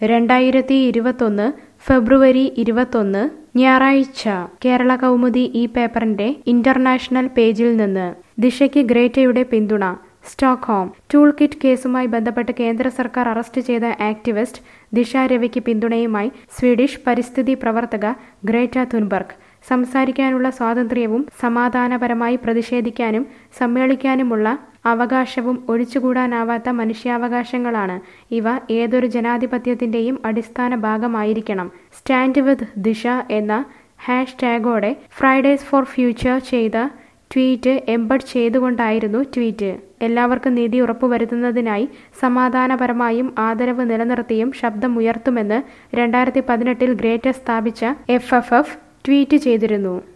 രണ്ടായിരത്തി ഇരുപത്തൊന്ന് ഫെബ്രുവരി ഇരുപത്തൊന്ന് ഞായറാഴ്ച കേരള കൗമുദി ഈ പേപ്പറിന്റെ ഇന്റർനാഷണൽ പേജിൽ നിന്ന് ദിശയ്ക്ക് ഗ്രേറ്റയുടെ പിന്തുണ സ്റ്റോക്ക്ഹോം ടൂൾ കിറ്റ് കേസുമായി ബന്ധപ്പെട്ട് കേന്ദ്ര സർക്കാർ അറസ്റ്റ് ചെയ്ത ആക്ടിവിസ്റ്റ് ദിശ രവിക്ക് പിന്തുണയുമായി സ്വീഡിഷ് പരിസ്ഥിതി പ്രവർത്തക ഗ്രേറ്റ തുൻബർഗ് സംസാരിക്കാനുള്ള സ്വാതന്ത്ര്യവും സമാധാനപരമായി പ്രതിഷേധിക്കാനും സമ്മേളിക്കാനുമുള്ള അവകാശവും ഒഴിച്ചുകൂടാനാവാത്ത മനുഷ്യാവകാശങ്ങളാണ് ഇവ ഏതൊരു ജനാധിപത്യത്തിന്റെയും അടിസ്ഥാന ഭാഗമായിരിക്കണം സ്റ്റാൻഡ് വിത്ത് ദിശ എന്ന ഹാഷ് ടാഗോടെ ഫ്രൈഡേസ് ഫോർ ഫ്യൂച്ചർ ചെയ്ത ട്വീറ്റ് എംബഡ് ചെയ്തുകൊണ്ടായിരുന്നു ട്വീറ്റ് എല്ലാവർക്കും നീതി ഉറപ്പുവരുത്തുന്നതിനായി സമാധാനപരമായും ആദരവ് നിലനിർത്തിയും ശബ്ദമുയർത്തുമെന്ന് രണ്ടായിരത്തി പതിനെട്ടിൽ ഗ്രേറ്റർ സ്ഥാപിച്ച എഫ് എഫ് എഫ് ട്വീറ്റ് ചെയ്തിരുന്നു